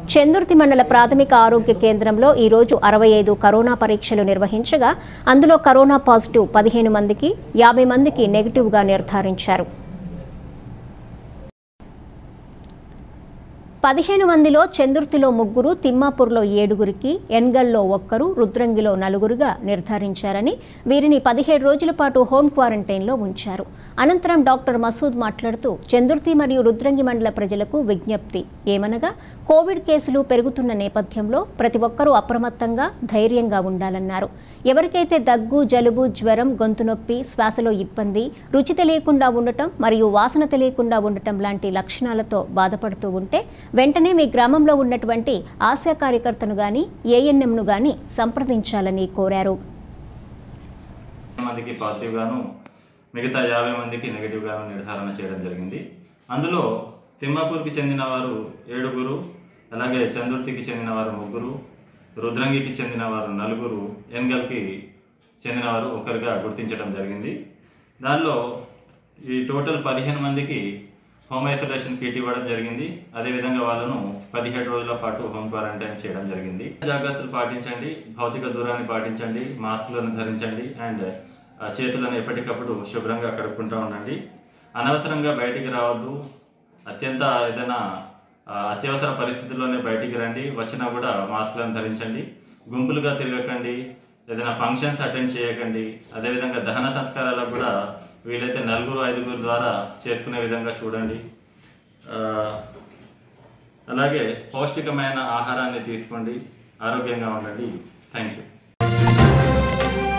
చందుర్తి మండల ప్రాథమిక ఆరోగ్య కేంద్రంలో ఈ రోజు అరవై ఐదు కరోనా పరీక్షలు నిర్వహించగా అందులో కరోనా పాజిటివ్ పదిహేను మందికి యాభై మందికి నెగిటివ్గా నిర్ధారించారు పదిహేను మందిలో చందుర్తిలో ముగ్గురు తిమ్మాపూర్లో ఏడుగురికి ఎన్గల్లో ఒక్కరు రుద్రంగిలో నలుగురుగా నిర్ధారించారని వీరిని పదిహేడు రోజుల పాటు హోం క్వారంటైన్లో ఉంచారు అనంతరం డాక్టర్ మసూద్ మాట్లాడుతూ చందుర్తి మరియు రుద్రంగి మండల ప్రజలకు విజ్ఞప్తి ఏమనగా కోవిడ్ కేసులు పెరుగుతున్న నేపథ్యంలో ప్రతి ఒక్కరూ అప్రమత్తంగా ధైర్యంగా ఉండాలన్నారు ఎవరికైతే దగ్గు జలుబు జ్వరం గొంతు నొప్పి శ్వాసలో ఇబ్బంది రుచి తెలియకుండా ఉండటం మరియు వాసన తెలియకుండా ఉండటం లాంటి లక్షణాలతో బాధపడుతూ ఉంటే వెంటనే మీ గ్రామంలో ఉన్నటువంటి ఆశా కార్యకర్తను గాని ఏఎన్ఎంను గాని సంప్రదించాలని కోరారు మందికి పాజిటివ్ గాను మిగతా యాభై మందికి నెగిటివ్ గాను నిర్ధారణ చేయడం జరిగింది అందులో తిమ్మాపూర్కి చెందిన వారు ఏడుగురు అలాగే చందుర్తికి చెందిన వారు ముగ్గురు రుద్రంగికి చెందిన వారు నలుగురు ఎన్గల్కి చెందిన వారు ఒకరిగా గుర్తించడం జరిగింది దానిలో ఈ టోటల్ పదిహేను మందికి హోమ్ ఐసోలేషన్ కిట్ ఇవ్వడం జరిగింది అదేవిధంగా వాళ్ళను పదిహేడు రోజుల పాటు హోమ్ క్వారంటైన్ చేయడం జరిగింది జాగ్రత్తలు పాటించండి భౌతిక దూరాన్ని పాటించండి మాస్కులను ధరించండి అండ్ ఆ, చేతులను ఎప్పటికప్పుడు శుభ్రంగా కడుక్కుంటూ ఉండండి అనవసరంగా బయటికి రావద్దు అత్యంత ఏదైనా ఆ, అత్యవసర పరిస్థితుల్లోనే బయటికి రండి వచ్చినా కూడా మాస్కులను ధరించండి గుంపులుగా తిరగకండి ఏదైనా ఫంక్షన్స్ అటెండ్ చేయకండి అదేవిధంగా దహన సంస్కారాలకు కూడా వీలైతే నలుగురు ఐదుగురు ద్వారా చేసుకునే విధంగా చూడండి ఆ, అలాగే పౌష్టికమైన ఆహారాన్ని తీసుకోండి ఆరోగ్యంగా ఉండండి థ్యాంక్ యూ